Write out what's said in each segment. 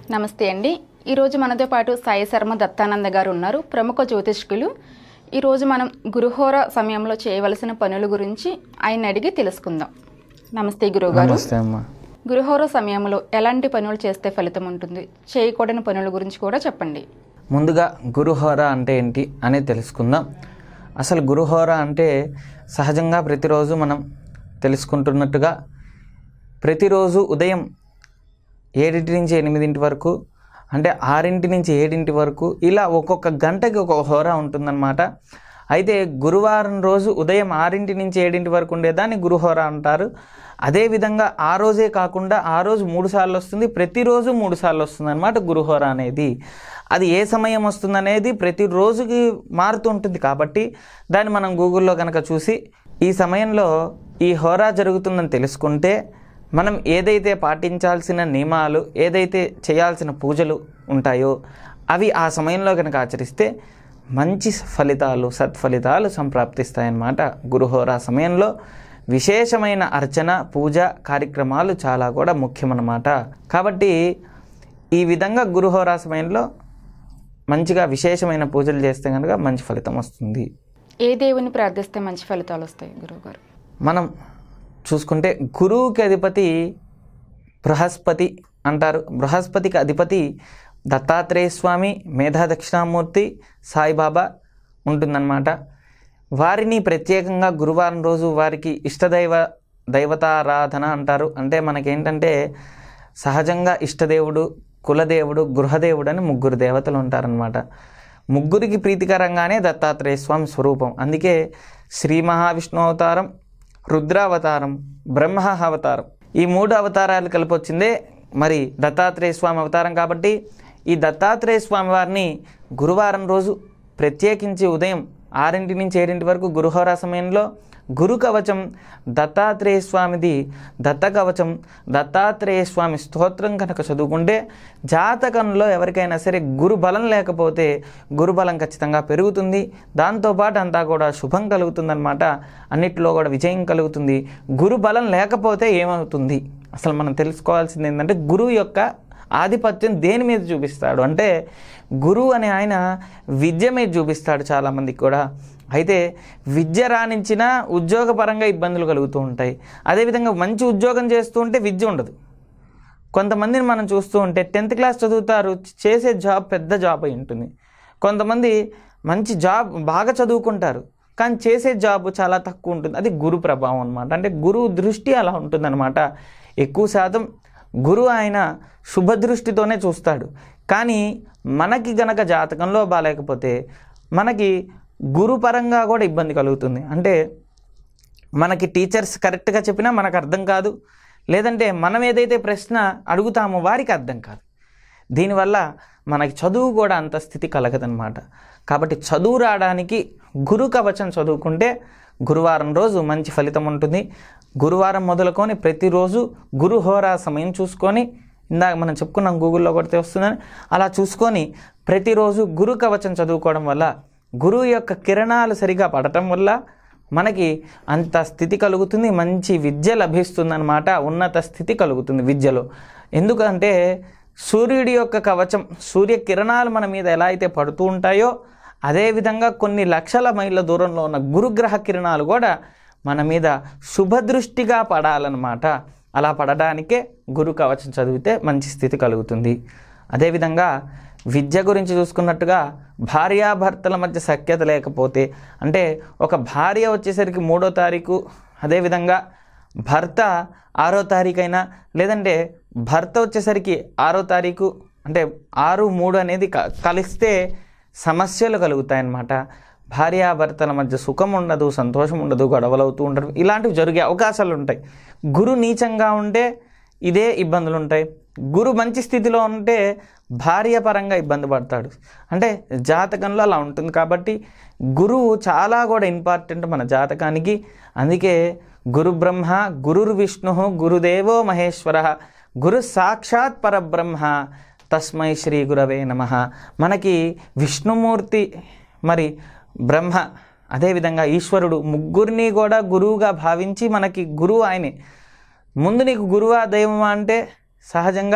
నమస్తే అండి ఈరోజు మనతో పాటు సాయి శర్మ దత్తానంద గారు ఉన్నారు ప్రముఖ జ్యోతిష్కులు ఈరోజు మనం గురుహోర సమయంలో చేయవలసిన పనుల గురించి ఆయన అడిగి తెలుసుకుందాం నమస్తే గురువుగారు నమస్తే అమ్మా గురుహోర సమయంలో ఎలాంటి పనులు చేస్తే ఫలితం ఉంటుంది చేయకూడని పనుల గురించి కూడా చెప్పండి ముందుగా గురుహోర అంటే ఏంటి అనేది తెలుసుకుందాం అసలు గురుహోర అంటే సహజంగా ప్రతిరోజు మనం తెలుసుకుంటున్నట్టుగా ప్రతిరోజు ఉదయం ఏడింటి నుంచి ఎనిమిదింటి వరకు అంటే ఆరింటి నుంచి ఏడింటి వరకు ఇలా ఒక్కొక్క గంటకి ఒక హోరా ఉంటుందన్నమాట అయితే గురువారం రోజు ఉదయం ఆరింటి నుంచి ఏడింటి వరకు ఉండేదాన్ని గురుహోర అంటారు అదేవిధంగా ఆ రోజే కాకుండా ఆ రోజు మూడు సార్లు వస్తుంది ప్రతిరోజు మూడు సార్లు వస్తుంది అనమాట గురుహోర అనేది అది ఏ సమయం వస్తుందనేది ప్రతిరోజుకి మారుతూ ఉంటుంది కాబట్టి దాన్ని మనం గూగుల్లో కనుక చూసి ఈ సమయంలో ఈ హోరా జరుగుతుందని తెలుసుకుంటే మనం ఏదైతే పాటించాల్సిన నియమాలు ఏదైతే చేయాల్సిన పూజలు ఉంటాయో అవి ఆ సమయంలో కనుక ఆచరిస్తే మంచి ఫలితాలు సత్ఫలితాలు సంప్రాప్తిస్తాయన్నమాట గురుహోరా సమయంలో విశేషమైన అర్చన పూజ కార్యక్రమాలు చాలా కూడా ముఖ్యమన్నమాట కాబట్టి ఈ విధంగా గురుహోరా సమయంలో మంచిగా విశేషమైన పూజలు చేస్తే కనుక మంచి ఫలితం వస్తుంది ఏ దేవుని ప్రార్థిస్తే మంచి ఫలితాలు వస్తాయి గురువుగారు మనం చూసుకుంటే గురువుకి అధిపతి బృహస్పతి అంటారు బృహస్పతికి అధిపతి దత్తాత్రేయ స్వామి మేధా దక్షిణామూర్తి సాయిబాబా ఉంటుందన్నమాట వారిని ప్రత్యేకంగా గురువారం రోజు వారికి ఇష్టదైవ దైవతారాధన అంటారు అంటే మనకేంటంటే సహజంగా ఇష్టదేవుడు కులదేవుడు గృహదేవుడు అని ముగ్గురు దేవతలు ఉంటారనమాట ముగ్గురికి ప్రీతికరంగానే దత్తాత్రేయ స్వామి స్వరూపం అందుకే శ్రీ మహావిష్ణు అవతారం రుద్రావతారం బ్రహ్మ అవతారం ఈ మూడు అవతారాలు కలిపి వచ్చిందే మరి దత్తాత్రేయ స్వామి అవతారం కాబట్టి ఈ దత్తాత్రేయ స్వామి వారిని గురువారం రోజు ప్రత్యేకించి ఉదయం ఆరింటి నుంచి ఏడింటి వరకు గురుహోరా సమయంలో గురు కవచం దత్తాత్రేయ స్వామిది దత్త కవచం దత్తాత్రేయ స్వామి స్తోత్రం కనుక చదువుకుంటే జాతకంలో ఎవరికైనా సరే గురు బలం లేకపోతే గురు బలం ఖచ్చితంగా పెరుగుతుంది దాంతోపాటు అంతా కూడా శుభం కలుగుతుందన్నమాట అన్నిట్లో కూడా విజయం కలుగుతుంది గురు బలం లేకపోతే ఏమవుతుంది అసలు మనం తెలుసుకోవాల్సింది ఏంటంటే గురువు యొక్క ఆధిపత్యం దేని మీద చూపిస్తాడు అంటే గురువు అనే ఆయన విద్య మీద చూపిస్తాడు చాలామందికి కూడా అయితే విద్య రాణించిన ఉద్యోగపరంగా ఇబ్బందులు కలుగుతూ ఉంటాయి అదేవిధంగా మంచి ఉద్యోగం చేస్తూ ఉంటే విద్య ఉండదు కొంతమందిని మనం చూస్తూ ఉంటే టెన్త్ క్లాస్ చదువుతారు చేసే జాబ్ పెద్ద జాబ్ అయి ఉంటుంది కొంతమంది మంచి జాబ్ బాగా చదువుకుంటారు కానీ చేసే జాబ్ చాలా తక్కువ ఉంటుంది అది గురు ప్రభావం అనమాట అంటే గురువు దృష్టి అలా ఉంటుందన్నమాట ఎక్కువ శాతం గురువు ఆయన శుభ దృష్టితోనే చూస్తాడు కానీ మనకి గనక జాతకంలో బాగాలేకపోతే మనకి గురుపరంగా కూడా ఇబ్బంది కలుగుతుంది అంటే మనకి టీచర్స్ కరెక్ట్గా చెప్పినా మనకు అర్థం కాదు లేదంటే మనం ఏదైతే ప్రశ్న అడుగుతామో వారికి అర్థం కాదు దీనివల్ల మనకి చదువు కూడా అంత స్థితి కలగదనమాట కాబట్టి చదువు రావడానికి గురు కవచం చదువుకుంటే గురువారం రోజు మంచి ఫలితం ఉంటుంది గురువారం మొదలుకొని ప్రతిరోజు గురుహోరా సమయం చూసుకొని ఇందాక మనం చెప్పుకున్నాం గూగుల్లో కొడితే వస్తుందని అలా చూసుకొని ప్రతిరోజు గురు కవచం చదువుకోవడం వల్ల గురువు యొక్క కిరణాలు సరిగా పడటం వల్ల మనకి అంత స్థితి కలుగుతుంది మంచి విద్య లభిస్తుందన్నమాట ఉన్నత స్థితి కలుగుతుంది విద్యలో ఎందుకంటే సూర్యుడి యొక్క కవచం సూర్య కిరణాలు మన మీద ఎలా అయితే పడుతూ ఉంటాయో అదేవిధంగా కొన్ని లక్షల మైళ్ళ దూరంలో ఉన్న గురుగ్రహ కిరణాలు కూడా మన మీద శుభదృష్టిగా పడాలన్నమాట అలా పడడానికే గురు కవచం చదివితే మంచి స్థితి కలుగుతుంది అదేవిధంగా విద్య గురించి చూసుకున్నట్టుగా భార్యాభర్తల మధ్య సఖ్యత లేకపోతే అంటే ఒక భార్య వచ్చేసరికి మూడో తారీఖు అదేవిధంగా భర్త ఆరో తారీఖు లేదంటే భర్త వచ్చేసరికి ఆరో తారీఖు అంటే ఆరు మూడు అనేది క- కలిస్తే సమస్యలు కలుగుతాయన్నమాట భార్యాభర్తల మధ్య సుఖం ఉండదు సంతోషం ఉండదు గొడవలు అవుతూ ఉండడం ఇలాంటివి జరిగే అవకాశాలు ఉంటాయి గురు నీచంగా ఉంటే ఇదే ఇబ్బందులు ఉంటాయి గురు మంచి స్థితిలో ఉంటే భార్య పరంగా ఇబ్బంది పడతాడు అంటే జాతకంలో అలా ఉంటుంది కాబట్టి గురువు చాలా కూడా ఇంపార్టెంట్ మన జాతకానికి అందుకే గురు బ్రహ్మ గురుర్ విష్ణు గురుదేవో మహేశ్వర గురు సాక్షాత్ పరబ్రహ్మ తస్మై శ్రీ గురవే నమ మనకి విష్ణుమూర్తి మరి బ్రహ్మ అదేవిధంగా ఈశ్వరుడు ముగ్గురిని కూడా గురువుగా భావించి మనకి గురువు ఆయనే ముందు నీకు గురువా దైవమా అంటే సహజంగా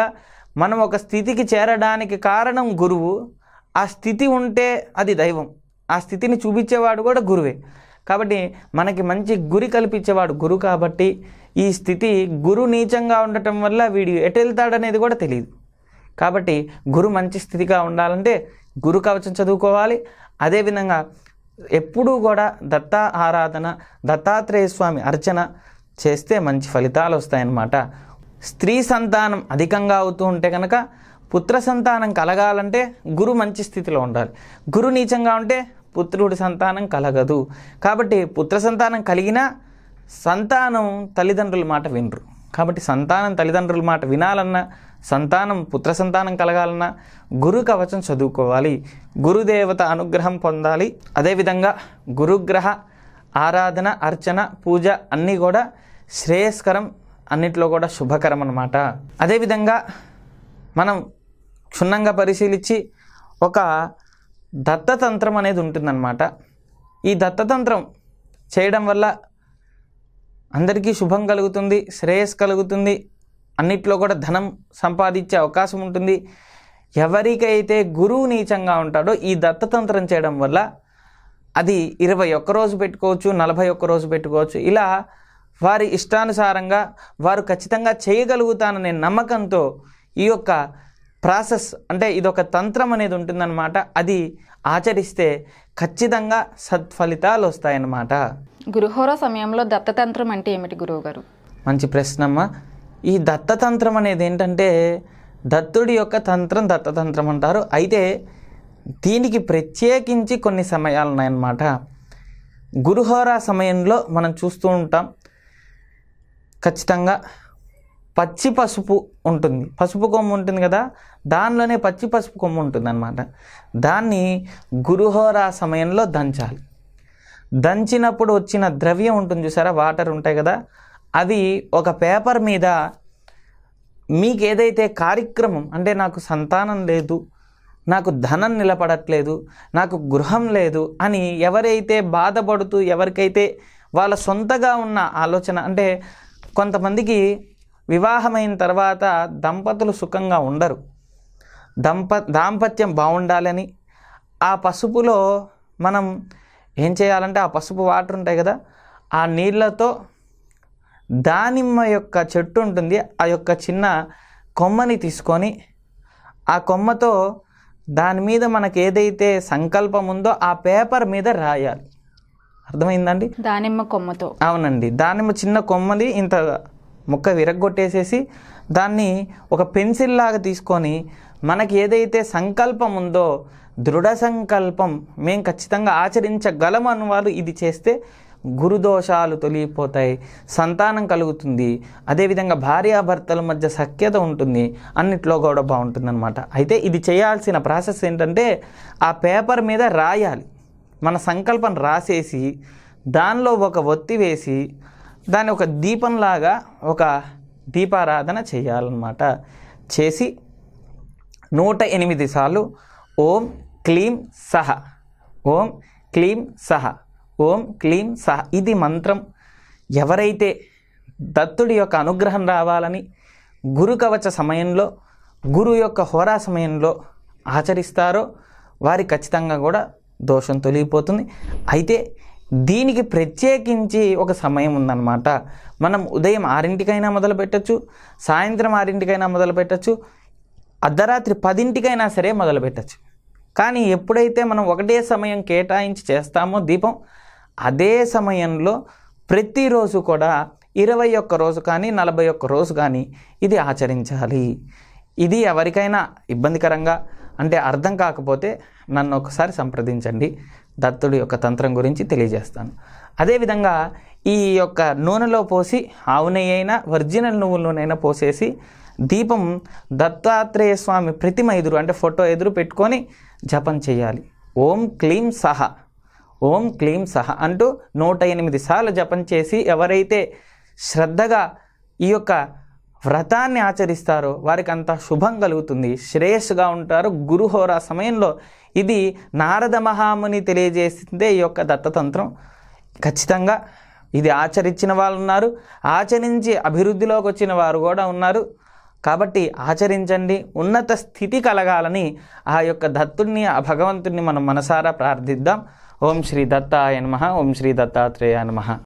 మనం ఒక స్థితికి చేరడానికి కారణం గురువు ఆ స్థితి ఉంటే అది దైవం ఆ స్థితిని చూపించేవాడు కూడా గురువే కాబట్టి మనకి మంచి గురి కల్పించేవాడు గురు కాబట్టి ఈ స్థితి గురు నీచంగా ఉండటం వల్ల వీడు ఎటు వెళ్తాడనేది కూడా తెలియదు కాబట్టి గురు మంచి స్థితిగా ఉండాలంటే గురు కవచం చదువుకోవాలి అదేవిధంగా ఎప్పుడూ కూడా దత్తా ఆరాధన దత్తాత్రేయ స్వామి అర్చన చేస్తే మంచి ఫలితాలు వస్తాయన్నమాట స్త్రీ సంతానం అధికంగా అవుతూ ఉంటే కనుక పుత్ర సంతానం కలగాలంటే గురు మంచి స్థితిలో ఉండాలి గురు నీచంగా ఉంటే పుత్రుడి సంతానం కలగదు కాబట్టి పుత్ర సంతానం కలిగినా సంతానం తల్లిదండ్రుల మాట వినరు కాబట్టి సంతానం తల్లిదండ్రుల మాట వినాలన్నా సంతానం పుత్ర సంతానం కలగాలన్నా గురు కవచం చదువుకోవాలి గురుదేవత అనుగ్రహం పొందాలి అదేవిధంగా గురుగ్రహ ఆరాధన అర్చన పూజ అన్నీ కూడా శ్రేయస్కరం అన్నిట్లో కూడా శుభకరం అన్నమాట అదేవిధంగా మనం క్షుణ్ణంగా పరిశీలించి ఒక దత్తతంత్రం అనేది ఉంటుందన్నమాట ఈ దత్తతంత్రం చేయడం వల్ల అందరికీ శుభం కలుగుతుంది శ్రేయస్ కలుగుతుంది అన్నిట్లో కూడా ధనం సంపాదించే అవకాశం ఉంటుంది ఎవరికైతే గురువు నీచంగా ఉంటాడో ఈ దత్తతంత్రం చేయడం వల్ల అది ఇరవై ఒక్క రోజు పెట్టుకోవచ్చు నలభై ఒక్క రోజు పెట్టుకోవచ్చు ఇలా వారి ఇష్టానుసారంగా వారు ఖచ్చితంగా చేయగలుగుతాననే నమ్మకంతో ఈ యొక్క ప్రాసెస్ అంటే ఇదొక తంత్రం అనేది ఉంటుందన్నమాట అది ఆచరిస్తే ఖచ్చితంగా సత్ఫలితాలు వస్తాయన్నమాట గురుహోర సమయంలో దత్తతంత్రం అంటే ఏమిటి గురువుగారు మంచి ప్రశ్నమ్మ ఈ దత్తతంత్రం అనేది ఏంటంటే దత్తుడి యొక్క తంత్రం దత్తతంత్రం అంటారు అయితే దీనికి ప్రత్యేకించి కొన్ని సమయాలు ఉన్నాయన్నమాట గురుహోరా సమయంలో మనం చూస్తూ ఉంటాం ఖచ్చితంగా పచ్చి పసుపు ఉంటుంది పసుపు కొమ్ము ఉంటుంది కదా దానిలోనే పచ్చి పసుపు కొమ్ము ఉంటుంది అనమాట దాన్ని గురుహోరా సమయంలో దంచాలి దంచినప్పుడు వచ్చిన ద్రవ్యం ఉంటుంది చూసారా వాటర్ ఉంటాయి కదా అవి ఒక పేపర్ మీద మీకు ఏదైతే కార్యక్రమం అంటే నాకు సంతానం లేదు నాకు ధనం నిలబడట్లేదు నాకు గృహం లేదు అని ఎవరైతే బాధపడుతూ ఎవరికైతే వాళ్ళ సొంతగా ఉన్న ఆలోచన అంటే కొంతమందికి వివాహమైన తర్వాత దంపతులు సుఖంగా ఉండరు దంప దాంపత్యం బాగుండాలని ఆ పసుపులో మనం ఏం చేయాలంటే ఆ పసుపు వాటర్ ఉంటాయి కదా ఆ నీళ్ళతో దానిమ్మ యొక్క చెట్టు ఉంటుంది ఆ యొక్క చిన్న కొమ్మని తీసుకొని ఆ కొమ్మతో దాని మీద మనకు ఏదైతే సంకల్పం ఉందో ఆ పేపర్ మీద రాయాలి అర్థమైందండి దానిమ్మ కొమ్మతో అవునండి దానిమ్మ చిన్న కొమ్మది ఇంత ముక్క విరగ్గొట్టేసేసి దాన్ని ఒక పెన్సిల్ లాగా తీసుకొని మనకి ఏదైతే సంకల్పం ఉందో దృఢ సంకల్పం మేము ఖచ్చితంగా ఆచరించగలం అన్న వాళ్ళు ఇది చేస్తే గురుదోషాలు తొలగిపోతాయి సంతానం కలుగుతుంది అదేవిధంగా భార్యాభర్తల మధ్య సఖ్యత ఉంటుంది అన్నిట్లో కూడా బాగుంటుందన్నమాట అయితే ఇది చేయాల్సిన ప్రాసెస్ ఏంటంటే ఆ పేపర్ మీద రాయాలి మన సంకల్పం రాసేసి దానిలో ఒక ఒత్తి వేసి దాన్ని ఒక దీపంలాగా ఒక దీపారాధన చేయాలన్నమాట చేసి నూట ఎనిమిది సార్లు ఓం క్లీం సహ ఓం క్లీం సహ ఓం క్లీం సహ ఇది మంత్రం ఎవరైతే దత్తుడి యొక్క అనుగ్రహం రావాలని గురు కవచ సమయంలో గురు యొక్క హోరా సమయంలో ఆచరిస్తారో వారి ఖచ్చితంగా కూడా దోషం తొలగిపోతుంది అయితే దీనికి ప్రత్యేకించి ఒక సమయం ఉందన్నమాట మనం ఉదయం ఆరింటికైనా మొదలు పెట్టచ్చు సాయంత్రం ఆరింటికైనా మొదలు పెట్టచ్చు అర్ధరాత్రి పదింటికైనా సరే మొదలు పెట్టచ్చు కానీ ఎప్పుడైతే మనం ఒకటే సమయం కేటాయించి చేస్తామో దీపం అదే సమయంలో ప్రతిరోజు కూడా ఇరవై ఒక్క రోజు కానీ నలభై ఒక్క రోజు కానీ ఇది ఆచరించాలి ఇది ఎవరికైనా ఇబ్బందికరంగా అంటే అర్థం కాకపోతే నన్ను ఒకసారి సంప్రదించండి దత్తుడి యొక్క తంత్రం గురించి తెలియజేస్తాను అదేవిధంగా ఈ యొక్క నూనెలో పోసి ఆవు నెయ్యి అయినా ఒరిజినల్ నువ్వుల నూనె అయినా పోసేసి దీపం దత్తాత్రేయ స్వామి ప్రతిమ ఎదురు అంటే ఫోటో ఎదురు పెట్టుకొని జపం చేయాలి ఓం క్లీం సహ ఓం క్లీం సహ అంటూ నూట ఎనిమిది సార్లు జపం చేసి ఎవరైతే శ్రద్ధగా ఈ యొక్క వ్రతాన్ని ఆచరిస్తారో వారికి అంత శుభం కలుగుతుంది శ్రేయస్సుగా ఉంటారు గురుహోరా సమయంలో ఇది నారద మహాముని తెలియజేసిందే ఈ యొక్క దత్తతంత్రం ఖచ్చితంగా ఇది ఆచరించిన వాళ్ళు ఉన్నారు ఆచరించి అభివృద్ధిలోకి వచ్చిన వారు కూడా ఉన్నారు కాబట్టి ఆచరించండి ఉన్నత స్థితి కలగాలని ఆ యొక్క దత్తుణ్ణి ఆ భగవంతుణ్ణి మనం మనసారా ప్రార్థిద్దాం ఓం శ్రీ దత్తాయ నమ ఓం శ్రీ దత్తాత్రేయ నమ